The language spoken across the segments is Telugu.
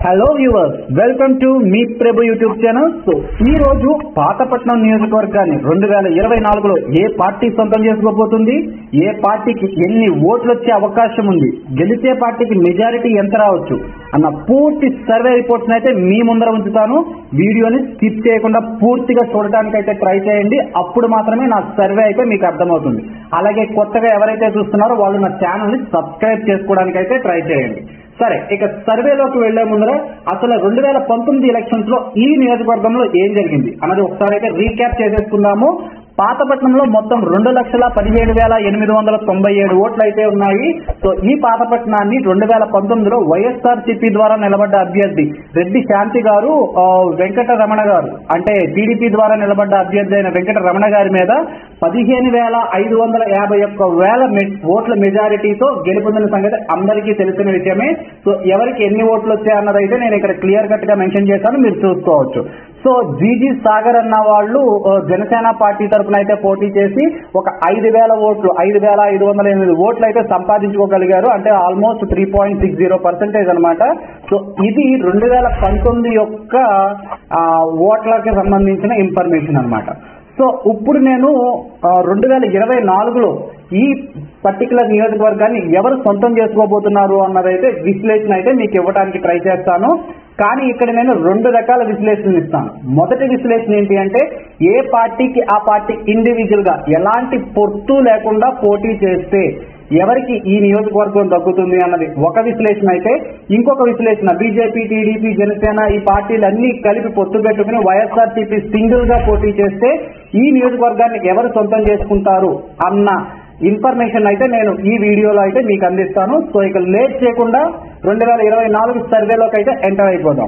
హలో వ్యూవర్స్ వెల్కమ్ టు మీ ప్రభు యూట్యూబ్ ఛానల్ సో ఈ రోజు పాతపట్నం నియోజకవర్గాన్ని రెండు వేల ఇరవై నాలుగులో ఏ పార్టీ సొంతం చేసుకోబోతుంది ఏ పార్టీకి ఎన్ని ఓట్లు వచ్చే అవకాశం ఉంది గెలిచే పార్టీకి మెజారిటీ ఎంత రావచ్చు అన్న పూర్తి సర్వే రిపోర్ట్స్ అయితే మీ ముందర ఉంచుతాను వీడియోని స్కిప్ చేయకుండా పూర్తిగా చూడడానికి అయితే ట్రై చేయండి అప్పుడు మాత్రమే నా సర్వే అయితే మీకు అర్థమవుతుంది అలాగే కొత్తగా ఎవరైతే చూస్తున్నారో వాళ్ళు నా ఛానల్ ని సబ్స్క్రైబ్ చేసుకోవడానికి అయితే ట్రై చేయండి సరే ఇక సర్వేలోకి వెళ్లే ముందర అసలు రెండు వేల పంతొమ్మిది ఎలక్షన్స్ లో ఈ నియోజకవర్గంలో ఏం జరిగింది అన్నది ఒకసారి అయితే రీక్యాప్ చేసేసుకుందాము పాతపట్నంలో మొత్తం రెండు లక్షల పదిహేడు వేల ఎనిమిది వందల తొంభై ఏడు ఓట్లు అయితే ఉన్నాయి సో ఈ పాతపట్నాన్ని రెండు వేల పంతొమ్మిదిలో వైఎస్ఆర్ సిపి ద్వారా నిలబడ్డ అభ్యర్థి రెడ్డి శాంతి గారు ఆ, వెంకట రమణ గారు అంటే టీడీపీ ద్వారా నిలబడ్డ అభ్యర్థి అయిన వెంకట రమణ గారి మీద పదిహేను వేల ఐదు వందల యాభై ఒక్క వేల మె- ఓట్ల మెజారిటీతో గెలుపొందిన సంగతి అందరికీ తెలిసిన విషయమే సో ఎవరికి ఎన్ని ఓట్లు వచ్చాయన్నదైతే నేను ఇక్కడ క్లియర్ కట్ గా మెన్షన్ చేశాను మీరు చూసుకోవచ్చు సో జీజీ సాగర్ అన్న వాళ్ళు ఆ, జనసేన పార్టీ తరఫున అయితే పోటీ చేసి ఒక ఐదు వేల ఓట్లు ఐదు వేల ఐదు వందల ఎనిమిది ఓట్లు అయితే సంపాదించుకోగలిగారు అంటే almost three point six zero percentage అనమాట సో ఇది రెండు వేల పంతొమ్మిది యొక్క ఆ, ఓట్లకి సంబంధించిన ఇన్ఫర్మేషన్ అన్నమాట సో ఇప్పుడు నేను రెండు వేల ఇరవై నాలుగులో ఈ పర్టికులర్ నియోజకవర్గాన్ని ఎవరు సొంతం చేసుకోబోతున్నారు అన్నదైతే విశ్లేషణ అయితే మీకు ఇవ్వడానికి ట్రై చేస్తాను కానీ ఇక్కడ నేను రెండు రకాల విశ్లేషణ ఇస్తాను మొదటి విశ్లేషణ ఏంటి అంటే ఏ పార్టీకి ఆ పార్టీ ఇండివిజువల్ గా ఎలాంటి పొత్తు లేకుండా పోటీ చేస్తే ఎవరికి ఈ నియోజకవర్గం దక్కుతుంది అన్నది ఒక విశ్లేషణ అయితే ఇంకొక విశ్లేషణ బీజేపీ టీడీపీ జనసేన ఈ పార్టీలన్నీ కలిపి పొత్తు పెట్టుకుని వైఎస్ఆర్సీపీ సింగిల్ గా పోటీ చేస్తే ఈ నియోజకవర్గాన్ని ఎవరు సొంతం చేసుకుంటారు అన్న ఇన్ఫర్మేషన్ అయితే నేను ఈ వీడియోలో అయితే మీకు అందిస్తాను సో ఇక లేట్ చేయకుండా రెండు వేల ఇరవై నాలుగు సర్వేలోకి అయితే ఎంటర్ అయిపోదాం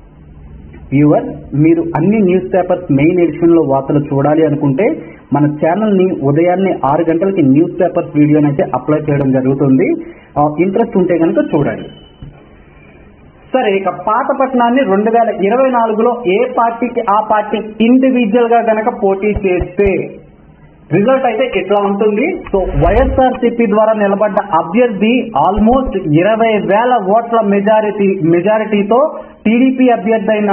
వ్యూవర్ మీరు అన్ని న్యూస్ పేపర్స్ మెయిన్ ఎడిషన్ లో వార్తలు చూడాలి అనుకుంటే మన ఛానల్ ని ఉదయాన్నే ఆరు గంటలకి న్యూస్ పేపర్స్ వీడియోని అయితే అప్లోడ్ చేయడం జరుగుతుంది ఇంట్రెస్ట్ ఉంటే కనుక చూడండి సరే ఇక పాతపట్నాన్ని రెండు వేల ఇరవై నాలుగులో ఏ పార్టీకి ఆ పార్టీ ఇండివిజువల్ గా గనక పోటీ చేస్తే రిజల్ట్ అయితే ఇట్లా ఉంటుంది సో వైఎస్ఆర్ సిపి ద్వారా నిలబడ్డ అభ్యర్థి ఆల్మోస్ట్ ఇరవై వేల ఓట్ల మెజారిటీ మెజారిటీతో టీడీపీ అభ్యర్థి అయిన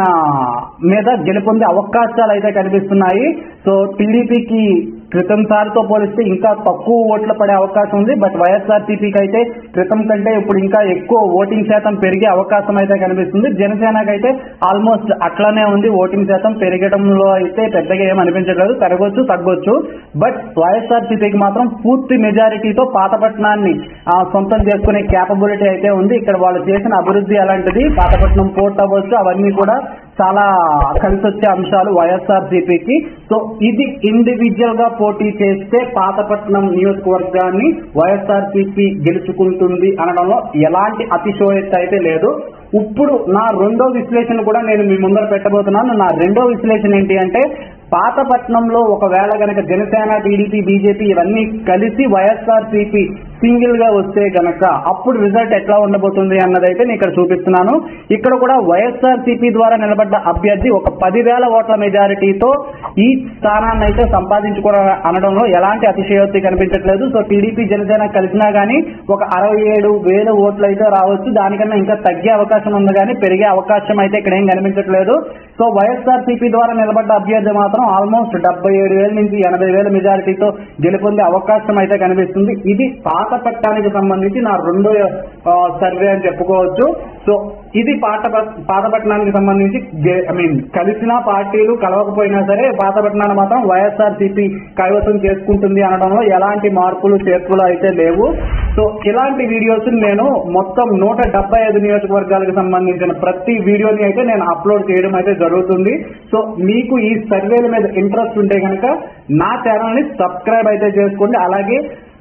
మీద గెలుపొందే అవకాశాలు అయితే కనిపిస్తున్నాయి సో టీడీపీకి క్రితం సారితో పోలిస్తే ఇంకా తక్కువ ఓట్లు పడే అవకాశం ఉంది బట్ వైఎస్ఆర్ సిపికి అయితే క్రితం కంటే ఇప్పుడు ఇంకా ఎక్కువ ఓటింగ్ శాతం పెరిగే అవకాశం అయితే కనిపిస్తుంది జనసేనకి అయితే ఆల్మోస్ట్ అట్లానే ఉంది ఓటింగ్ శాతం పెరగడంలో అయితే పెద్దగా ఏం అనిపించట్లేదు పెరగొచ్చు తగ్గొచ్చు బట్ వైఎస్ఆర్ సిపికి మాత్రం పూర్తి మెజారిటీతో పాతపట్నాన్ని ఆ, సొంతం చేసుకునే క్యాపబిలిటీ అయితే ఉంది ఇక్కడ వాళ్ళు చేసిన అభివృద్ధి అలాంటిది పాతపట్నం పోర్ట్ అవ్వచ్చు అవన్నీ కూడా చాలా కలిసి వచ్చే అంశాలు వైఎస్ఆర్ సిపికి సో ఇది ఇండివిజువల్ గా పోటీ చేస్తే పాతపట్నం నియోజకవర్గాన్ని వైఎస్ఆర్ సిపి గెలుచుకుంటుంది అనడంలో ఎలాంటి అతిశోయత అయితే లేదు ఇప్పుడు నా రెండో విశ్లేషణ కూడా నేను మీ ముందర పెట్టబోతున్నాను నా రెండో విశ్లేషణ ఏంటి అంటే పాతపట్నంలో ఒకవేళ గనక జనసేన టీడీపీ బీజేపీ ఇవన్నీ కలిసి వైఎస్ఆర్ సిపి సింగిల్ గా వస్తే గనక అప్పుడు రిజల్ట్ ఎట్లా ఉండబోతుంది అన్నదైతే నేను ఇక్కడ చూపిస్తున్నాను ఇక్కడ కూడా వైఎస్ఆర్ సిపి ద్వారా నిలబడ్డ అభ్యర్థి ఒక పదివేల ఓట్ల మెజారిటీతో ఈ స్థానాన్ని అయితే సంపాదించుకోవడం అనడంలో ఎలాంటి అతిశయోక్తి కనిపించట్లేదు సో టీడీపీ జనసేన కలిసినా గానీ ఒక అరవై ఏడు వేల ఓట్లు అయితే రావచ్చు దానికన్నా ఇంకా తగ్గే అవకాశం ఉంది కానీ పెరిగే అవకాశం అయితే ఇక్కడ ఏం కనిపించట్లేదు సో వైఎస్ఆర్ సిపి ద్వారా నిలబడ్డ అభ్యర్థి మాత్రం ఆల్మోస్ట్ డెబ్బై ఏడు వేల నుంచి ఎనభై వేల మెజారిటీతో గెలుపొందే అవకాశం అయితే కనిపిస్తుంది ఇది పాత పట్టానికి సంబంధించి నా రెండో ఆ, సర్వే అని చెప్పుకోవచ్చు సో ఇది పాత పాతపట్నానికి సంబంధించి ఐ మీన్ కలిసిన పార్టీలు కలవకపోయినా సరే పాతపట్నాన్ని మాత్రం వైఎస్ఆర్ సిపి కైవసం చేసుకుంటుంది అనడంలో ఎలాంటి మార్పులు చేర్పులు అయితే లేవు సో ఇలాంటి వీడియోస్ నేను మొత్తం నూట డెబ్బై ఐదు నియోజకవర్గాలకు సంబంధించిన ప్రతి వీడియోని అయితే నేను అప్లోడ్ చేయడం అయితే జరుగుతుంది సో మీకు ఈ సర్వేల మీద ఇంట్రెస్ట్ ఉంటే కనుక నా ఛానల్ ని సబ్స్క్రైబ్ అయితే చేసుకోండి అలాగే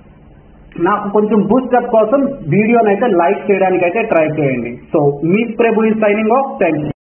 నాకు కొంచెం బూస్టప్ కోసం వీడియోని అయితే లైక్ చేయడానికి అయితే ట్రై చేయండి సో మీ Prabhu signing off thank you